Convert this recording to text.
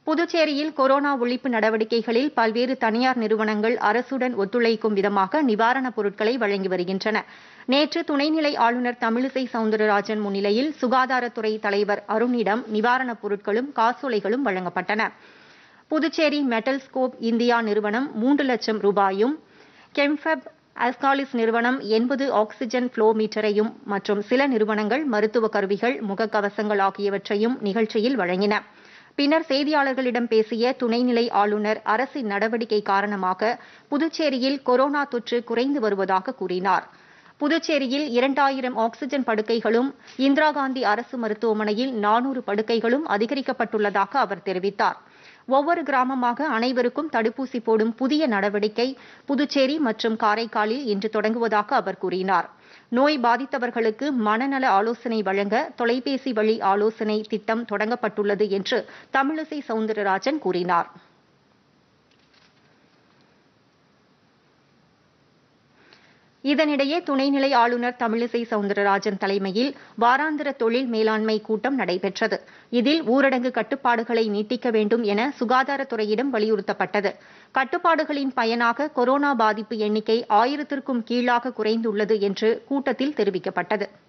புதுச்சேரியில் கொரோனா ஒழிப்பு நடவடிக்கைகளில் பல்வேறு தனியார் நிறுவனங்கள் அரசுடன் ஒத்துழைக்கும் விதமாக நிவாரணப் பொருட்களை வழங்கி வருகின்றன நேற்று துணைநிலை ஆளுநர் தமிழிசை சவுந்தரராஜன் முன்னிலையில் சுகாதாரத்துறை தலைவர் அருணிடம் நிவாரணப் பொருட்களும் காசோலைகளும் வழங்கப்பட்டன புதுச்சேரி மெட்டல்ஸ்கோப் இந்தியா நிறுவனம் மூன்று லட்சம் ரூபாயும் கெம்ஃபெப் அஸ்காலிஸ் நிறுவனம் எண்பது ஆக்ஸிஜன் ஃப்ளோ மீட்டரையும் மற்றும் சில நிறுவனங்கள் மருத்துவ கருவிகள் முகக்கவசங்கள் ஆகியவற்றையும் நிகழ்ச்சியில் வழங்கின பின்னர் செய்தியாளர்களிடம் பேசிய துணைநிலை ஆளுநர் அரசின் நடவடிக்கை காரணமாக புதுச்சேரியில் கொரோனா தொற்று குறைந்து வருவதாக கூறினார் புதுச்சேரியில் இரண்டாயிரம் ஆக்ஸிஜன் படுக்கைகளும் இந்திரா காந்தி அரசு மருத்துவமனையில் நானூறு படுக்கைகளும் அதிகரிக்கப்பட்டுள்ளதாக அவர் தெரிவித்தார் ஒவ்வொரு கிராமமாக அனைவருக்கும் தடுப்பூசி போடும் புதிய நடவடிக்கை புதுச்சேரி மற்றும் காரைக்காலில் இன்று தொடங்குவதாக அவர் கூறினார் நோய் பாதித்தவர்களுக்கு மனநல ஆலோசனை வழங்க தொலைபேசி வழி ஆலோசனை திட்டம் தொடங்கப்பட்டுள்ளது என்று தமிழிசை சவுந்தரராஜன் கூறினார் இதனிடையே துணைநிலை ஆளுநர் தமிழிசை சவுந்தரராஜன் தலைமையில் வாராந்திர தொழில் மேலாண்மை கூட்டம் நடைபெற்றது இதில் ஊரடங்கு கட்டுப்பாடுகளை நீட்டிக்க வேண்டும் என சுகாதாரத்துறையிடம் வலியுறுத்தப்பட்டது கட்டுப்பாடுகளின் பயனாக கொரோனா பாதிப்பு எண்ணிக்கை ஆயிரத்திற்கும் கீழாக குறைந்துள்ளது என்று கூட்டத்தில் தெரிவிக்கப்பட்டது